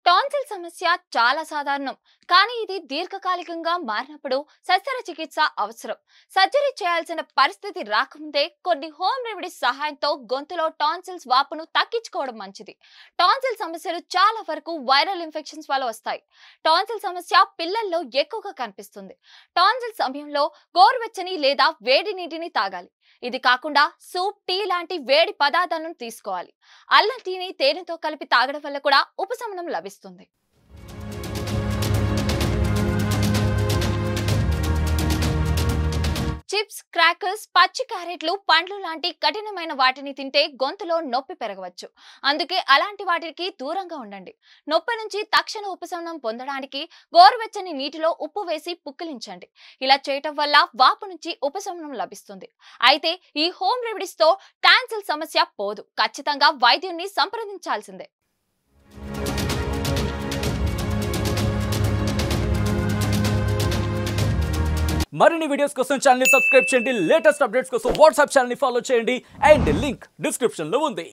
tonsil సమస్య చాలా సాధారణం కానీ ఇది దీర్ఘకాలికంగా మారినప్పుడు శస్త్రచికిత్స అవసరం సర్జరీ చేయాల్సిన పరిస్థితి రాకముందే కొన్ని హోమ్ రెమెడీస్ సహాయంతో గొంతులో టాన్సిల్స్ వాపును తగ్గించుకోవడం మంచిది టాన్సిల్ సమస్యలు చాలా వరకు వైరల్ ఇన్ఫెక్షన్స్ వల్ల వస్తాయి టాన్సిల్ సమస్య పిల్లల్లో ఎక్కువగా కనిపిస్తుంది టాన్సిల్ సమయంలో గోరువెచ్చని లేదా వేడి నీటిని తాగాలి ఇది కాకుండా సూప్ టీ లాంటి వేడి పదార్థాలను తీసుకోవాలి అల్లం టీని తేనెతో కలిపి తాగడం వల్ల కూడా ఉపశమనం లభిస్తుంది చిప్స్ క్రాకర్స్ పచ్చి క్యారెట్లు పండ్లు లాంటి కఠినమైన వాటిని తింటే గొంతులో నొప్పి పెరగవచ్చు అందుకే అలాంటి వాటికి దూరంగా ఉండండి నొప్పి నుంచి తక్షణ ఉపశమనం పొందడానికి గోరువెచ్చని నీటిలో ఉప్పు వేసి పుక్కిలించండి ఇలా చేయటం వల్ల వాపు నుంచి ఉపశమనం లభిస్తుంది అయితే ఈ హోమ్ రెమెడీస్ తో టాన్సిల్ సమస్య పోదు ఖచ్చితంగా వైద్యున్ని సంప్రదించాల్సిందే మరిన్ని వీడియోస్ కోసం ఛానల్ సబ్స్క్రైబ్ చేయండి లేటెస్ట్ అప్డేట్స్ కోసం వాట్సాప్ ఛానల్ ఫాలో చేయండి అండ్ లింక్ డిస్క్రిప్షన్ లో ఉంది